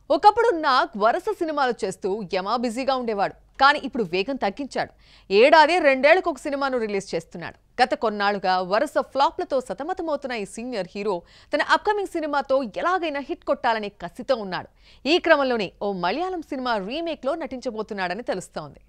ఒకప్పుడు నాగ్ వరుస సినిమాలు చేస్తూ యమా బిజీగా ఉండేవాడు కానీ ఇప్పుడు వేగం తగ్గించాడు ఏడాది రెండేళ్లకు ఒక సినిమాను రిలీజ్ చేస్తున్నాడు గత కొన్నాళ్లుగా వరుస ఫ్లాప్లతో సతమతమవుతున్న ఈ సీనియర్ హీరో తన అప్కమింగ్ సినిమాతో ఎలాగైనా హిట్ కొట్టాలనే కసితో ఉన్నాడు ఈ క్రమంలోనే ఓ మలయాళం సినిమా రీమేక్లో నటించబోతున్నాడని తెలుస్తోంది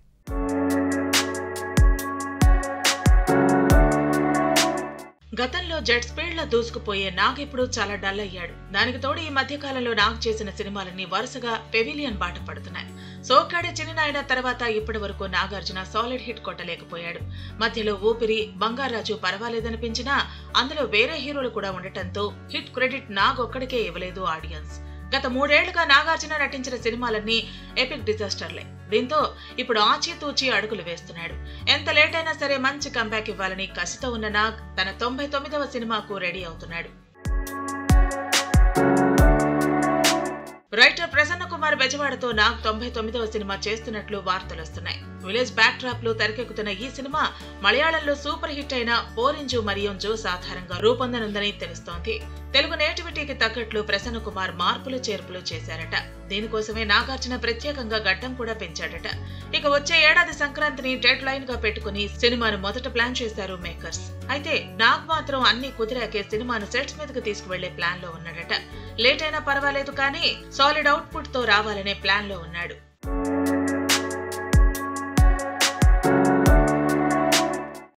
గతంలో జెట్ స్పీడ్ లో దూసుకుపోయే నాగ్ ఇప్పుడు చాలా డల్ అయ్యాడు దానికి తోడు ఈ మధ్య కాలంలో నాగ్ చేసిన సినిమాలన్నీ వరుసగా పెవిలియన్ బాట పడుతున్నాయి సోకాడే చిన్ననాయన తర్వాత ఇప్పటి వరకు నాగార్జున సాలిడ్ హిట్ కొట్టలేకపోయాడు మధ్యలో ఊపిరి బంగారాజు పర్వాలేదనిపించినా అందులో వేరే హీరోలు కూడా ఉండటంతో హిట్ క్రెడిట్ నాగ్ ఒక్కడికే ఇవ్వలేదు ఆడియన్స్ గత మూడేళ్లుగా నాగార్జున నటించిన సినిమాలన్నీ ఎపిక్ డిజాస్టర్లే దీంతో ఇప్పుడు ఆచితూచి అడుగులు వేస్తున్నాడు ఎంత లేట్ అయినా సరే మంచి కంబ్యాక్ ఇవ్వాలని కసితో ఉన్న నాగ్ తన తొంభై తొమ్మిదవ సినిమాకు రెడీ అవుతున్నాడు రైటర్ ప్రసన్న కుమార్ బెజవాడతో నాగ్ తొంభై తొమ్మిదవ సినిమా చేస్తున్నట్లు వార్తలు వస్తున్నాయి విలేజ్ బ్యాక్ డ్రాప్ లో తెరకెక్కుతున్న ఈ సినిమా మలయాళంలో సూపర్ హిట్ అయిన పోరింజు మరియం జోస్ ఆధారంగా రూపొందనుందని తెలుస్తోంది తెలుగు నేటివిటీకి తగ్గట్లు ప్రసన్న కుమార్ మార్పులు చేర్పులు చేశారట దీనికోసమే నాగార్జున ప్రత్యేకంగా గడ్డం కూడా పెంచాడట ఇక వచ్చే ఏడాది సంక్రాంతిని డెడ్ లైన్ గా పెట్టుకుని సినిమాను మొదట ప్లాన్ చేశారు మేకర్స్ అయితే నాగ్ మాత్రం అన్ని కుదిరాకే సినిమాను సెట్స్ మీదకి తీసుకువెళ్లే ప్లాన్ లో ఉన్నాడట లేట్ అయినా పర్వాలేదు కానీ సాలిడ్ అవుట్పుట్ తో రావాలనే ప్లాన్ లో ఉన్నాడు